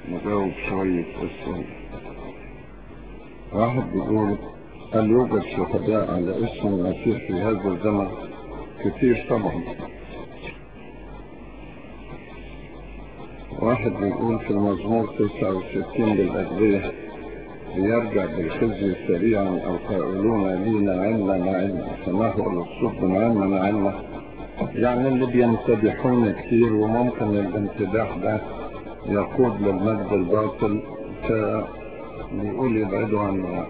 نجاوب شوية أسئلة واحد بيقول هل يوجد شهداء على اسم المسيح في هذا الزمن؟ كتير طبعا واحد بيقول في المزمور 69 بالأدبية ليرجع بالخزي سريعا أو قائلون لينا علما علما فما هو المقصود من علما علما يعني اللي بيمتدحون كتير وممكن الامتداح ده يقود للمجد الباطل فبيقول يبعدوا عنا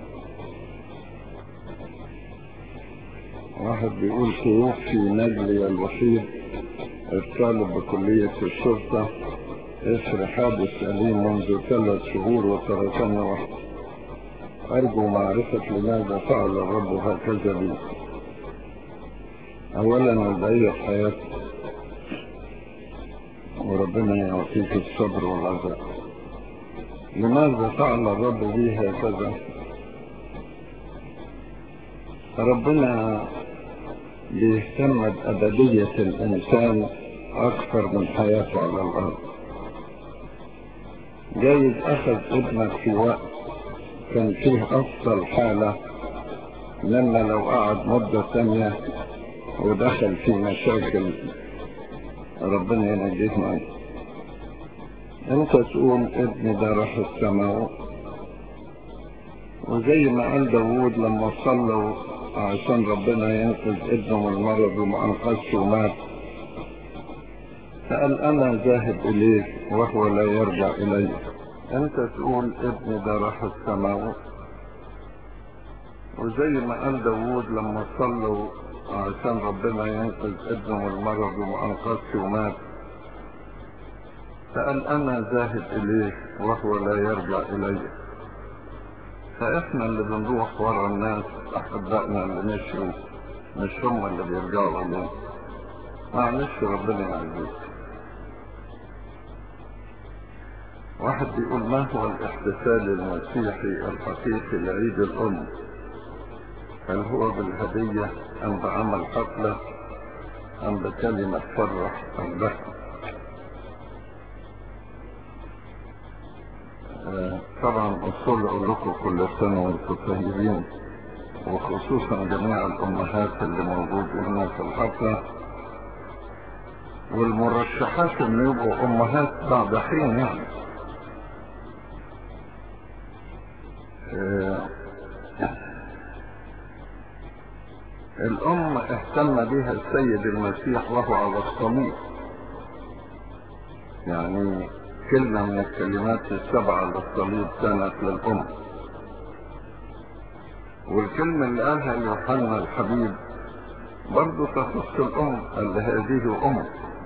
واحد بيقول شيوخ في نجلي الوحيد الطالب بكلية الشرطة اسر حادث أليم منذ ثلاث شهور وتركني وحدي أرجو معرفة لماذا فعل الرب هكذا بي أولا البعية حياتي وربنا يعطيك الصبر والعزاء لماذا فعل الرب بي هكذا ربنا بيهتم بأبدية الإنسان أكثر من حياته على الأرض جايز أخذ ابنك في وقت كان فيه أفضل حالة لما لو قعد مدة ثانية ودخل في مشاكل ربنا ينجيه معي انت تقول ابني ده راح السماء وزي ما قال داوود لما صلوا عشان ربنا ينقذ ابنه من المرض وما انقذش ومات فقال انا ذاهب اليه وهو لا يرجع الي انت تقول ابني ده راح السماء وزي ما قال داوود لما صلوا عشان ربنا ينقذ ابنه من المرض وما انقذش ومات فقال انا ذاهب اليه وهو لا يرجع الي فاحنا اللي بنروح ورا الناس احبائنا اللي مشوا مش هم اللي بيرجعوا اليه معلش ربنا يعزيك واحد بيقول ما هو الاحتفال المسيحي الحقيقي لعيد الام هل هو بالهدية ام بعمل حفلة ام بكلمة فرح ام لا آه طبعا اصول اقول لكم كل سنة وانتم طيبين وخصوصا جميع الامهات اللي موجودين هنا في الحفلة والمرشحات ان يبقوا امهات بعد حين يعني آه الأم اهتم بها السيد المسيح وهو على الصليب يعني كلمة من الكلمات السبعة للصليب كانت للأم والكلمة اللي قالها يوحنا الحبيب برضه تخص الأم قال هذه أم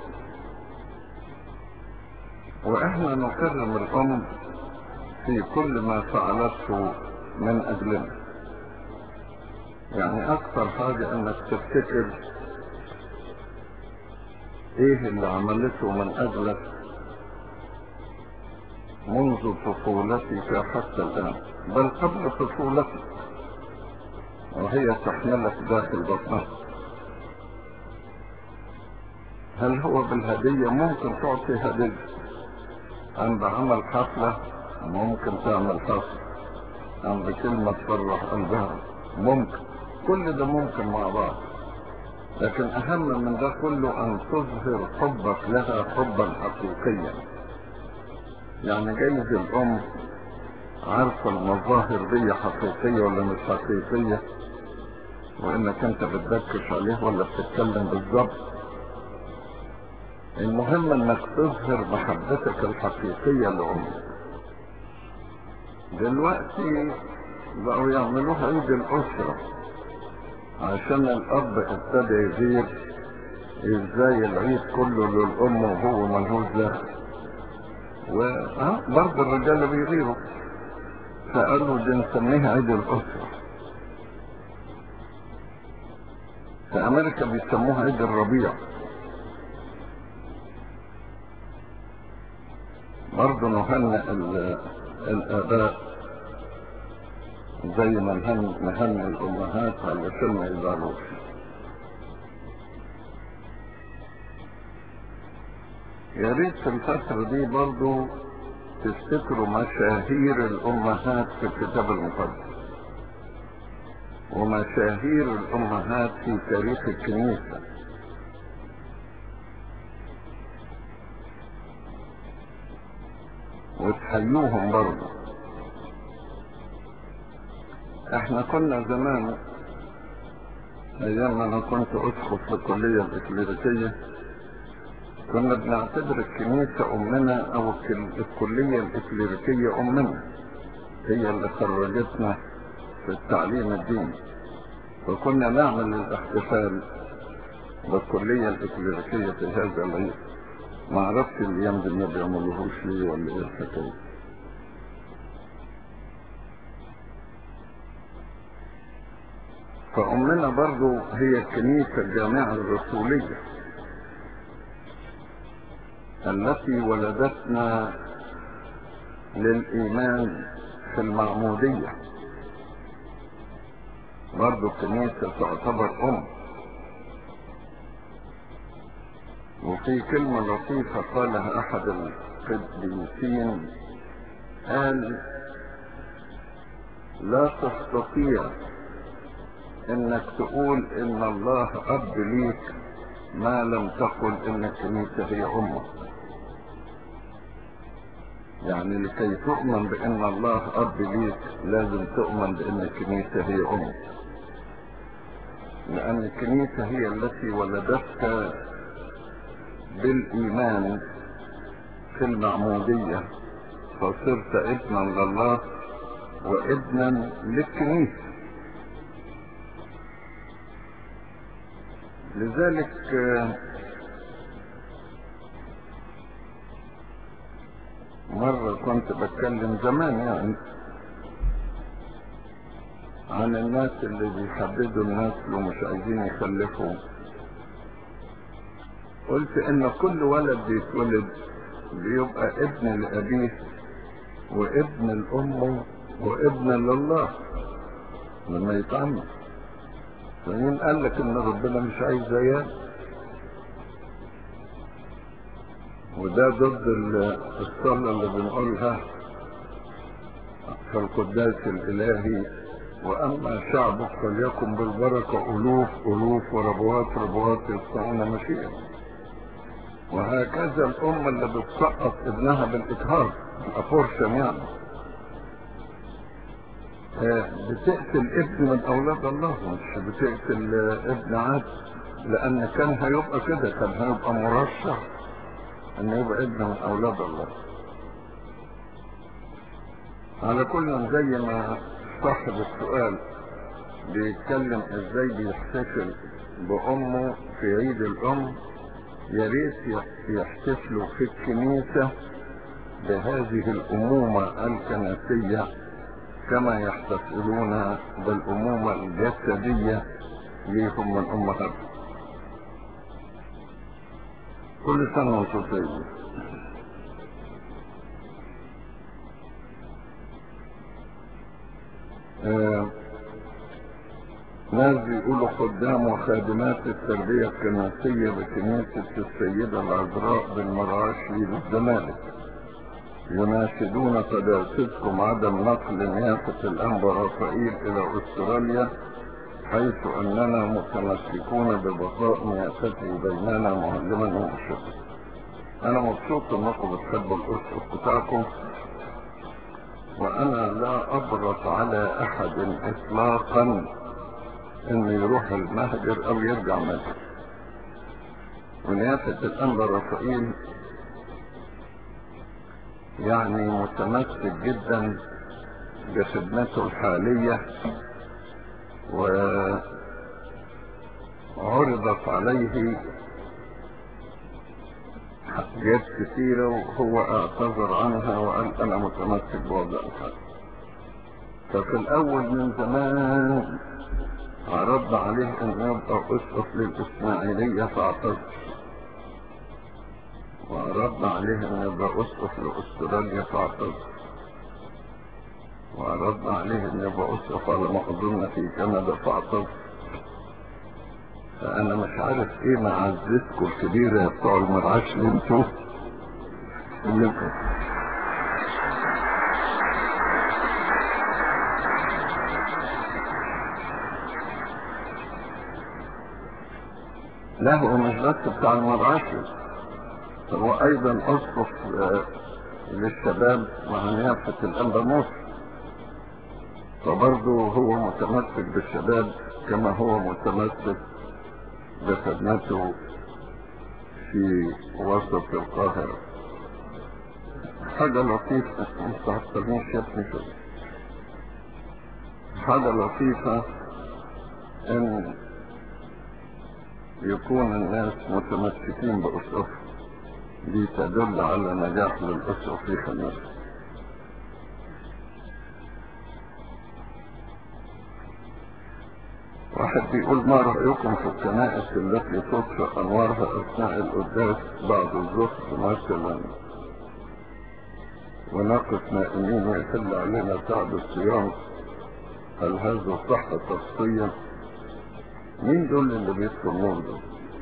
وإحنا نكرم الأم في كل ما فعلته من أجلنا يعني اكثر حاجة انك تفتكر ايه اللي عملته من اجلك منذ طفولتك حتى الان بل قبل طفولتك وهي تحملك داخل بطنها هل هو بالهدية ممكن تعطي هدية ام بعمل حفلة ممكن تعمل حفلة ام بكلمة تفرح قلبها ممكن كل ده ممكن مع بعض لكن اهم من ده كله ان تظهر حبك لها حبا حقيقيا يعني جايز الام عارفة المظاهر دي حقيقية ولا مش حقيقية وانك انت بتدكش عليه ولا بتتكلم بالظبط المهم انك تظهر محبتك الحقيقية لأمك دلوقتي بقوا يعملوها عيد الأسرة عشان الأب ابتدى يغير ازاي العيد كله للأم وهو ملهوش دخل وبرضه الرجال بيغيروا فقالوا دي نسميها عيد الأسرة في أمريكا بيسموها عيد الربيع برضه نهنئ الآباء زي ما نهنئ الأمهات علشان ما يزعلوش يا ريت في الفترة دي برضه تفتكروا مشاهير الأمهات في الكتاب المقدس ومشاهير الأمهات في تاريخ الكنيسة وتحيوهم برضه احنا كنا زمان ايام انا كنت ادخل في الكلية الاكليريكية كنا بنعتبر الكنيسة امنا او الكلية الاكليريكية امنا هي اللي خرجتنا في التعليم الديني فكنا نعمل الاحتفال بالكلية الاكليريكية في هذا العيد ما عرفت الايام دي ما بيعملوهوش ليه ولا ايه الحكايه فأمنا برضو هي الكنيسة الجامعة الرسولية التي ولدتنا للإيمان في المعمودية برضو الكنيسة تعتبر أم وفي كلمة لطيفة قالها أحد القديسين قال لا تستطيع انك تقول ان الله اب ليك ما لم تقل ان الكنيسة هي امك يعني لكي تؤمن بان الله اب ليك لازم تؤمن بان الكنيسة هي امك لان الكنيسة هي التي ولدتك بالايمان في المعمودية فصرت ابنا لله وابنا للكنيسه لذلك مرة كنت بتكلم زمان يعني عن الناس اللي بيحددوا النسل ومش عايزين يخلفوا قلت ان كل ولد بيتولد بيبقى ابن لأبيه وابن الأم وابن لله لما يتعمل فمين قال لك ان ربنا مش عايز عيال وده ضد الصلاة اللي بنقولها في القداس الإلهي وأما شعبك فليكن بالبركة ألوف ألوف وربوات ربوات يصنعون مشيئة وهكذا الأم اللي بتسقط ابنها بالإجهاض أبورشن يعني بتقتل ابن من اولاد الله مش بتقتل ابن عاد لان كان هيبقى كده كان هيبقى مرشح ان يبقى ابن من اولاد الله على كل زي ما صاحب السؤال بيتكلم ازاي بيحتفل بامه في عيد الام يا ريت يحتفلوا في الكنيسه بهذه الامومه الكنسيه كما يحتفلون بالأمومة الجسدية ليهم من أمهاتهم كل سنة وانتم طيبين آه ناس بيقولوا خدام وخادمات التربية الكنسية بكنيسة السيدة العذراء بالمراشي بالزمالك يناشدون قداستكم عدم نقل نيافة الأنبا رافائيل إلى أستراليا حيث أننا متمسكون ببقاء نيافته بيننا معلما ومرشدا. أنا مبسوط إنكم بتحبوا الأسقف بتاعكم وأنا لا أبرط على أحد إطلاقا إنه يروح المهجر أو يرجع مهجر. ونيافة الأنبا رافائيل يعني متمسك جدا بخدمته الحالية وعرضت عليه حاجات كثيرة وهو اعتذر عنها وقال انا متمسك بوضع الحال ففي الاول من زمان عرضنا عليه ان يبقى اسقف للاسماعيلية فاعتذر وعرضنا عليه ان يبقى اسقف لاستراليا فاعتذر وعرضنا عليه ان يبقى اسقف على ما اظن في كندا فاعتذر فانا مش عارف ايه معزتكم الكبيره يا بتوع المرعاش اللي انتوا اللي انتوا لا هو مش بس بتاع المرعشي هو ايضا اسقف آه، للشباب مع نيافة الانبا موسى فبرضه هو متمسك بالشباب كما هو متمسك بخدمته في وسط القاهرة حاجة لطيفة انت هتسميه يا ابني كده حاجة لطيفة ان يكون الناس متمسكين بأسقف دي تدل على نجاح للأسقف في خدمته واحد بيقول ما رأيكم في الكنائس التي تطفئ أنوارها أثناء القداس بعد الظهر مثلا ونقف نائمين ويحل علينا تعب الصيام هل هذا صح تفصيلا مين دول اللي بيدخل النور دول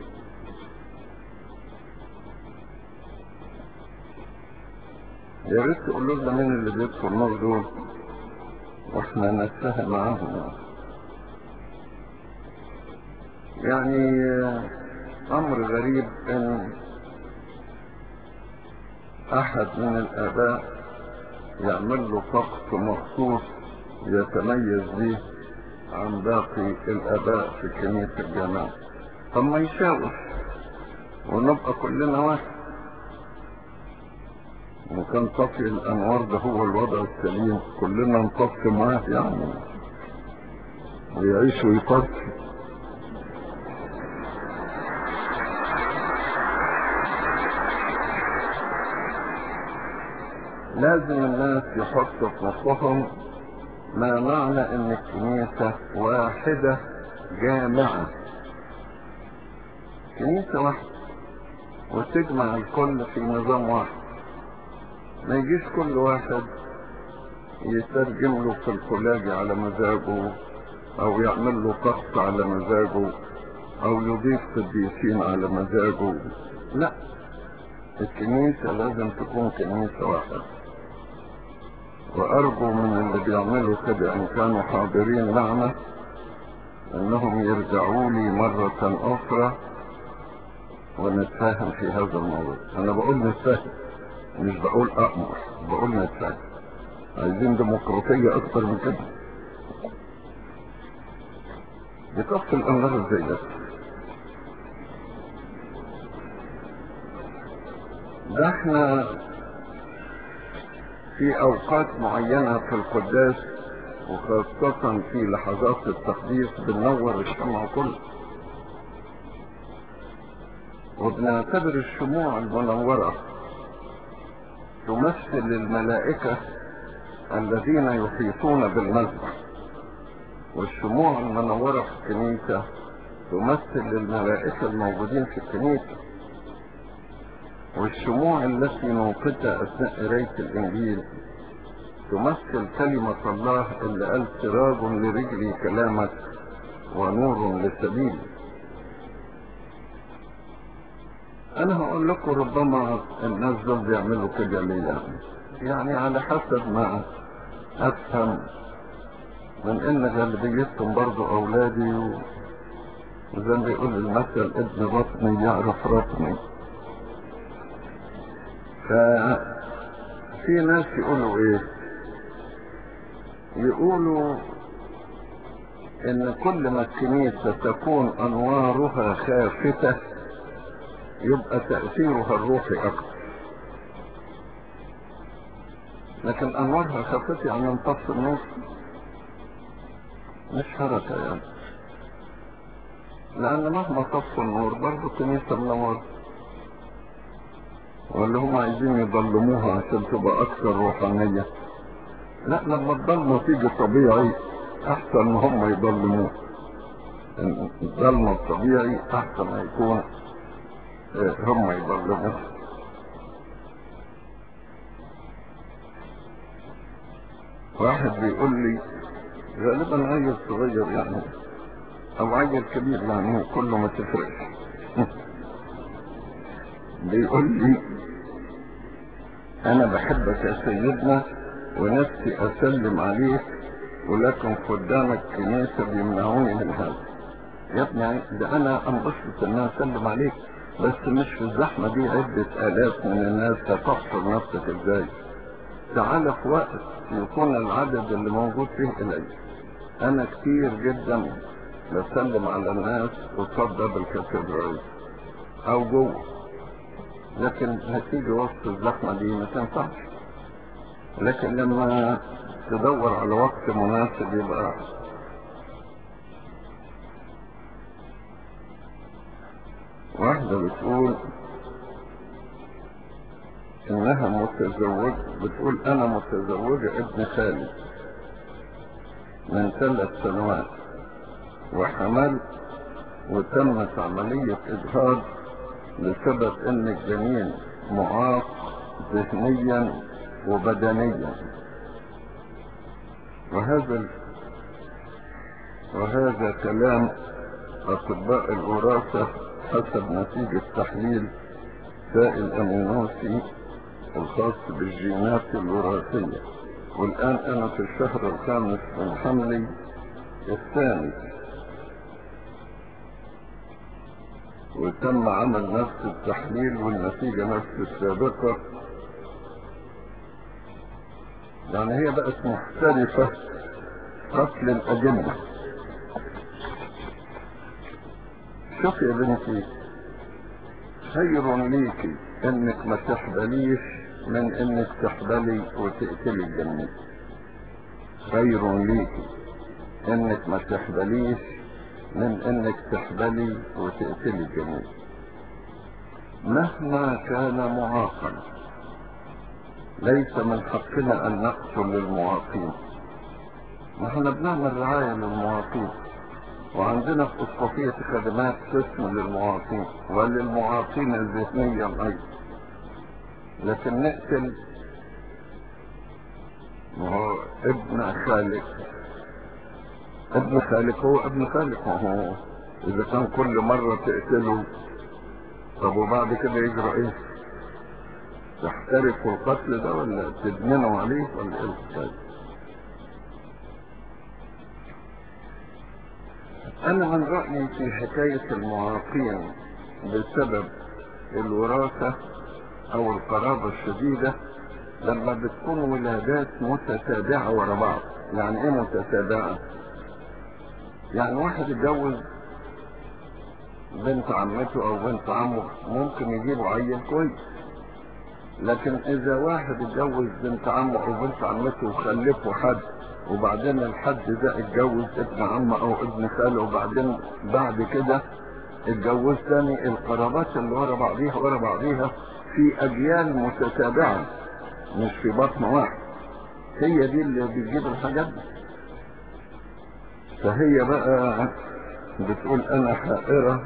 يا ريت تقولوا لنا مين اللي بيدخل النور دول واحنا نتفاهم معاهم يعني. يعني امر غريب ان احد من الاباء يعمل له طقس مخصوص يتميز به عن باقي الاباء في كنيسة الجماعة طب ما يشاور ونبقى كلنا واحد وكان طفي الانوار ده هو الوضع السليم كلنا نطفي معاه يعني ويعيش ويطفي لازم الناس يحطوا في مخهم ما معنى ان الكنيسة واحدة جامعة كنيسة واحدة وتجمع الكل في نظام واحد ما يجيش كل واحد يترجم له في الكولاج على مزاجه او يعمل له طقس على مزاجه او يضيف قديسين على مزاجه لا الكنيسة لازم تكون كنيسة واحدة وارجو من اللي بيعملوا كده ان كانوا حاضرين معنا انهم يرجعوا لي مرة اخرى ونتفاهم في هذا الموضوع انا بقول نتفاهم مش بقول اأمر بقول نتفاهم عايزين ديمقراطية اكتر من كده بتفصل الامر ازاي ده ده احنا في اوقات معينة في القداس وخاصة في لحظات التقديس بننور الشمع كله وبنعتبر الشموع المنورة تمثل الملائكة الذين يحيطون بالمذبح والشموع المنورة في الكنيسة تمثل الملائكة الموجودين في الكنيسة والشموع التي نوقدها أثناء قراية الإنجيل تمثل كلمة الله اللي قال سراج لرجلي كلامك ونور لسبيلي أنا هقول لكم ربما الناس دول بيعملوا كده ليه يعني يعني على حسب ما أفهم من إن غالبيتهم برضو أولادي و... وزي ما بيقول المثل ابن بطني يعرف رطني ففي ناس يقولوا ايه يقولوا ان كل ما الكنيسة تكون انوارها خافتة يبقى تأثيرها الروحي اكتر لكن انوارها خافتة يعني انطف النور مش حركة يعني لان مهما طفوا النور برضه الكنيسة منورة ولا هم عايزين يضلموها عشان تبقى اكثر روحانية لا لما الضلمة تيجي طبيعي احسن ما هم يضلموه الضلمة الطبيعي احسن ما يكون هم يضلموه واحد بيقول لي غالبا عيل صغير يعني او عيل كبير يعني كله ما تفرقش بيقول لي انا بحبك يا سيدنا ونفسي اسلم عليك ولكن خدام الكنيسة بيمنعوني من هذا يا ابني ده انا انبسط ان انا اسلم عليك بس مش في الزحمة دي عدة آلاف من الناس هتحصر نفسك ازاي تعال في وقت يكون العدد اللي موجود فيه قليل انا كتير جدا بسلم على الناس قصاد باب الكاتدرائية او جوه لكن هتيجي وسط الزحمة دي ما تنفعش لكن لما تدور على وقت مناسب يبقى واحدة بتقول انها متزوجة بتقول انا متزوجة ابن خالي من ثلاث سنوات وحملت وتمت عملية اجهاض بسبب ان الجنين معاق ذهنيا وبدنيا وهذا وهذا كلام اطباء الوراثة حسب نتيجة تحليل سائل امينوسي الخاص بالجينات الوراثية والآن أنا في الشهر الخامس من حملي الثاني وتم عمل نفس التحليل والنتيجة نفس السابقة يعني هي بقت محترفة قتل الأجنة شوف يا بنتي خير ليكي انك ما تحبليش من انك تحبلي وتقتلي الجنين خير ليكي انك ما تحبليش من انك تحبلي وتقتلي الجنين مهما كان معاقا ليس من حقنا ان نقتل المعاقين نحن بنعمل رعاية للمعاقين وعندنا في اسقفية خدمات قسم للمعاقين وللمعاقين ذهنيا ايضا لكن نقتل ما هو ابن خالق ابن خالق هو ابن خالق ما هو اذا كان كل مرة تقتله طب وبعد كده يجرى ايه تحترف القتل ده ولا تدمنوا عليه ولا ايه الحكايه انا عن رأيي في حكاية المعاقين بسبب الوراثة او القرابة الشديدة لما بتكون ولادات متتابعة ورا بعض يعني ايه متتابعة يعني واحد اتجوز بنت عمته او بنت عمه ممكن يجيبوا عيل كويس لكن اذا واحد اتجوز بنت عمه او بنت عمته وخلفوا حد وبعدين الحد ده اتجوز ابن عمه او ابن خاله وبعدين بعد كده اتجوز تاني القرابات اللي ورا بعضيها ورا بعضيها في اجيال متتابعة مش في بطن واحد هي دي اللي بتجيب الحاجات دي فهي بقى بتقول انا حائرة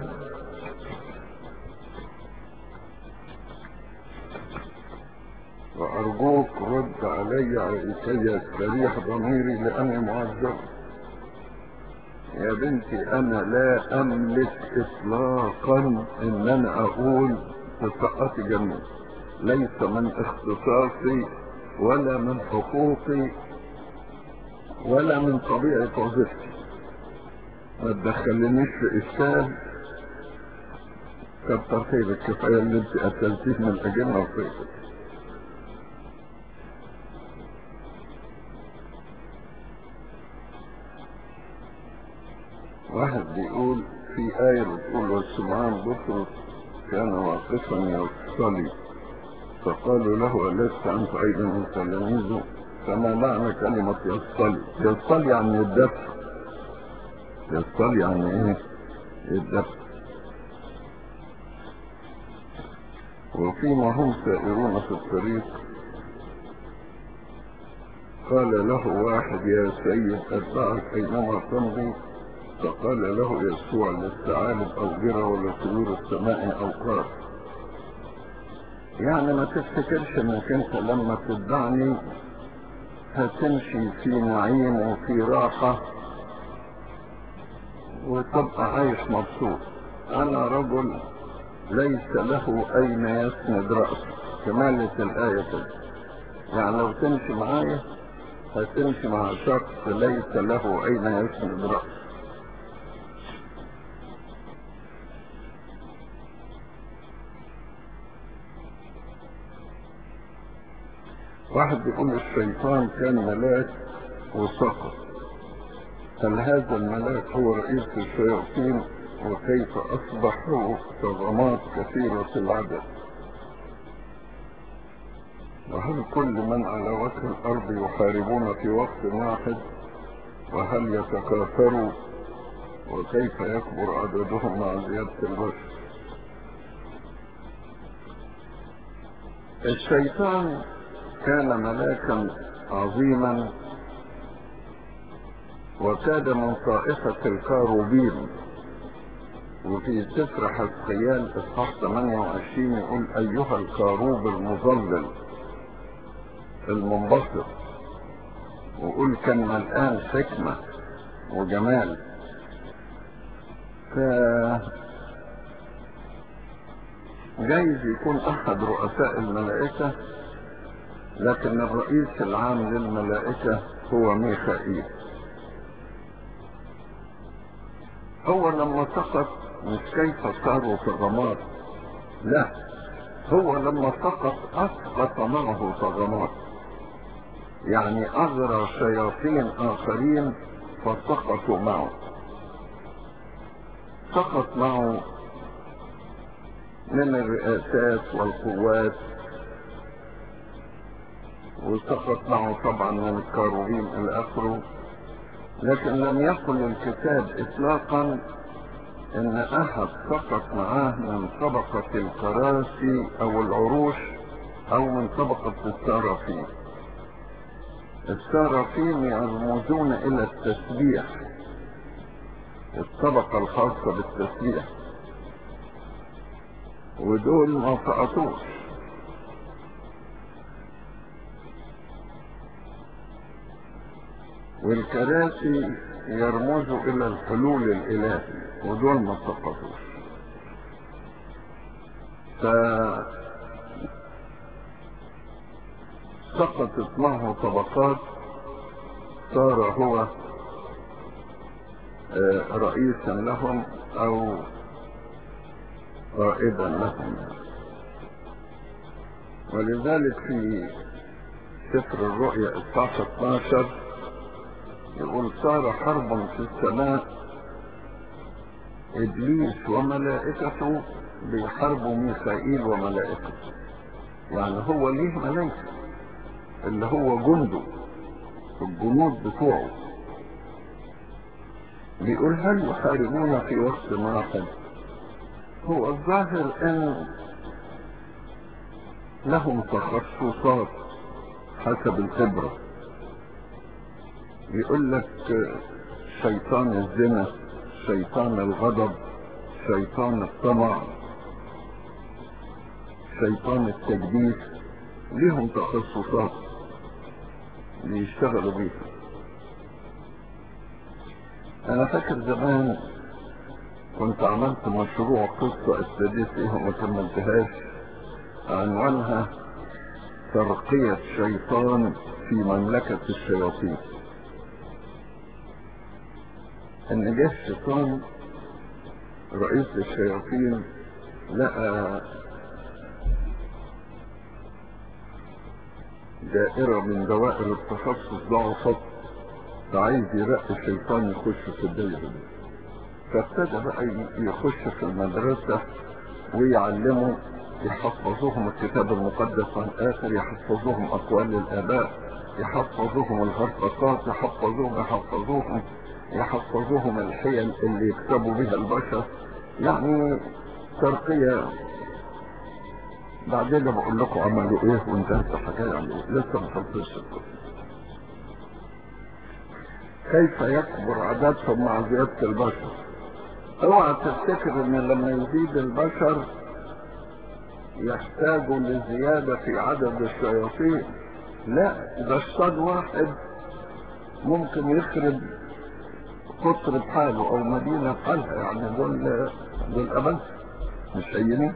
وارجوك رد علي كي يستريح ضميري لاني معذب يا بنتي انا لا املك اطلاقا ان انا اقول تسقطي جنة ليس من اختصاصي ولا من حقوقي ولا من طبيعة وظيفتي ما تدخلنيش في اشكال كتر خيرك كفايه اللي انت قتلتيه من الاجنه وخيرك واحد بيقول في آية بتقول والسمعان بطرس كان واقفا يصلي فقالوا له ألست أنت أيضا من تلاميذه فما معنى كلمة يصلي يصلي يعني يدفع يصلي يعني ايه يدفع وفيما هم سائرون في الطريق قال له واحد يا سيد اتبعك اينما تمضي فقال له يسوع للثعالب او جرى ولطيور السماء او قار يعني ما تفتكرش انك انت لما تتبعني هتمشي في نعيم وفي راحة وتبقى عايش مبسوط انا رجل ليس له اين يسند رأسه كمالة الآية كده يعني لو تمشي معايا هتمشي مع شخص ليس له اين يسند رأسه واحد بيقول الشيطان كان ملاك وسقط هل هذا الملاك هو رئيس الشياطين وكيف أصبحوا صغمات كثيرة العدد وهل كل من على وجه الأرض يحاربون في وقت واحد وهل يتكاثروا وكيف يكبر عددهم مع زيادة البشر الشيطان كان ملاكا عظيما وكاد من طائفة الكاروبين وفي سفر حزقيال اصحاح 28 يقول ايها الكاروب المظلل المنبسط وقول كان ملآن حكمة وجمال ف جايز يكون احد رؤساء الملائكة لكن الرئيس العام للملائكة هو ميخائيل هو لما سقط مش كيف صاروا طغمات لا هو لما سقط اسقط معه طغمات يعني اغرى شياطين اخرين فسقطوا معه سقط معه من الرئاسات والقوات وسقط معه طبعا من الكاروبين الى اخره لكن لم يقل الكتاب اطلاقا ان احد سقط معاه من طبقة الكراسي او العروش او من طبقة السرافين السرافين يرمزون الى التسبيح الطبقة الخاصة بالتسبيح ودول ما سقطوش والكراسي يرمزوا الى الحلول الالهي ودول ما سقطوش ف سقطت معه طبقات صار هو رئيسا لهم او قائدا لهم ولذلك في سفر الرؤيا اصحاح 12 يقول صار حرب في السماء ابليس وملائكته بيحاربوا ميخائيل وملائكته يعني هو ليه ملائكه اللي هو جنده الجنود بتوعه بيقول هل يحاربون في وقت واحد هو الظاهر ان لهم تخصصات حسب الخبرة يقول لك شيطان الزنا شيطان الغضب شيطان الطمع شيطان التجديد ليهم تخصصات بيشتغلوا بيها انا فاكر زمان كنت عملت مشروع قصة ابتديت فيها وما كملتهاش عنوانها ترقية شيطان في مملكة الشياطين ان جه الشيطان رئيس الشياطين لقى دائرة من دوائر التخصص ضعفت فعايز يرقي الشيطان يخش في الدائرة دي فابتدى بقى يخش في المدرسة ويعلموا يحفظوهم الكتاب المقدس عن آخر يحفظوهم أقوال الآباء يحفظوهم الغرفقات يحفظوهم يحفظوهم يحفظوهم الحيل اللي يكتبوا بها البشر يعني ترقية بعدين بقول لكم عملوا ايه وانتهت الحكاية يعني لسه ما خلصتش كيف يكبر عددهم مع زيادة البشر اوعى تفتكر ان لما يزيد البشر يحتاجوا لزيادة في عدد الشياطين لا ده الصاد واحد ممكن يخرب قطر بحاله او مدينة بحالها يعني دول دول ابد مش هينين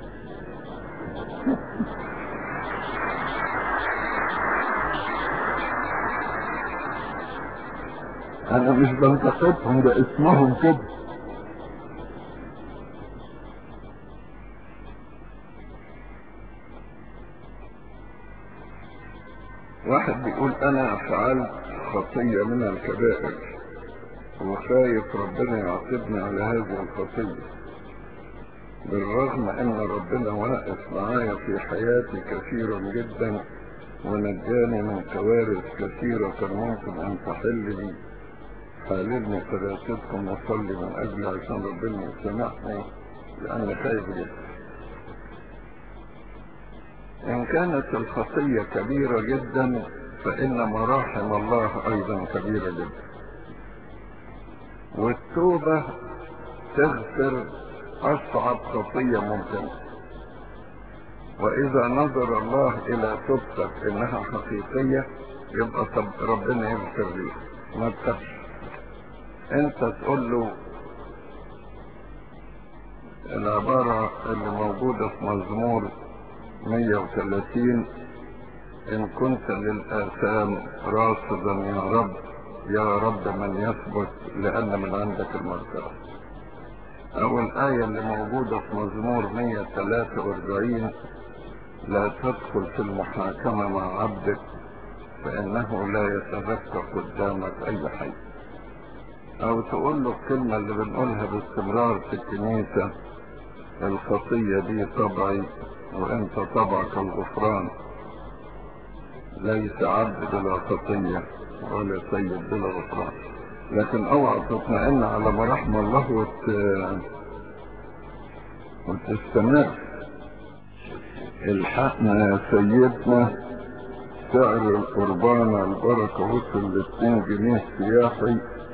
انا مش بنتقدهم ده اسمهم كده واحد بيقول انا فعلت خطية من الكبائر وخايف ربنا يعاقبني على هذه الخطية بالرغم ان ربنا واقف معايا في حياتي كثيرا جدا ونجاني من كوارث كثيرة كان ممكن ان تحل لي حاللني قداستكم وصلي من اجل عشان ربنا يسامحني لان خايف جدا ان كانت الخطية كبيرة جدا فان مراحم الله ايضا كبيرة جدا والتوبة تغفر اصعب خطية ممكنة واذا نظر الله الى توبتك انها حقيقية يبقى طب ربنا يغفر ليك ما تخافش انت تقول له العبارة اللي موجودة في مزمور 130 ان كنت للآثام راصدا يا رب يا رب من يثبت لأن من عندك المغفرة أو الآية اللي موجودة في مزمور 143 لا تدخل في المحاكمة مع عبدك فإنه لا يتذكر قدامك أي حي أو تقول له الكلمة اللي بنقولها باستمرار في الكنيسة الخطية دي طبعي وأنت طبعك الغفران ليس عبد بلا خطية ولا سيد بلا غفران لكن اوعى تطمئن على مراحم الله وت... وتستمر الحقنا يا سيدنا سعر القربان البركة وصل لاتنين جنيه سياحي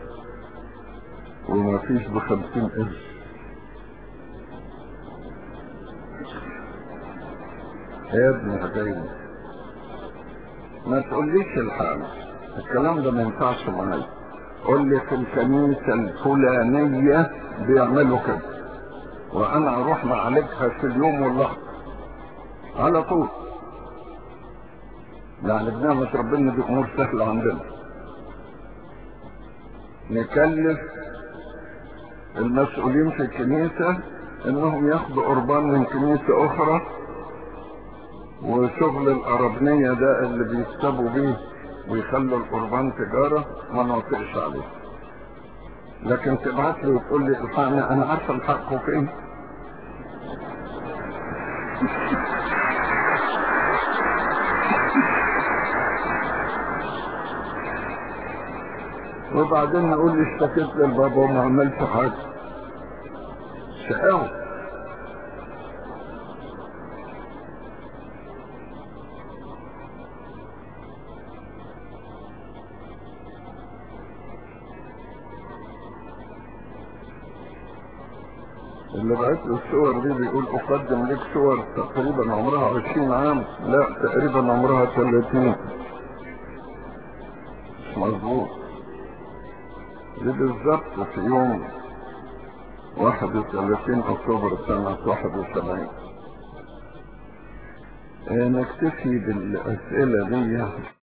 وما فيش بخمسين قرش يا ابني هدايني ما تقوليش الحال الكلام ده ما ينفعش معايا قول لي في الكنيسة الفلانية بيعملوا كده وانا اروح معالجها في اليوم واللحظة على طول يعني بنعمة ربنا دي امور سهلة عندنا نكلف المسؤولين في الكنيسة انهم ياخدوا قربان من كنيسة اخرى وشغل القربنية ده اللي بيكسبوا بيه ويخلوا القربان تجارة ما نوافقش عليه لكن تبعت لي وتقول لي الحقني انا عارفه الحق فين وبعدين نقول لي اشتكيت للبابا وما عملش حاجه شقاوة اللي بعت له الصور دي بيقول اقدم لك صور تقريبا عمرها 20 عام لا تقريبا عمرها 30 مش مظبوط دي بالظبط في يوم 31 اكتوبر سنة 71 نكتفي بالاسئلة دي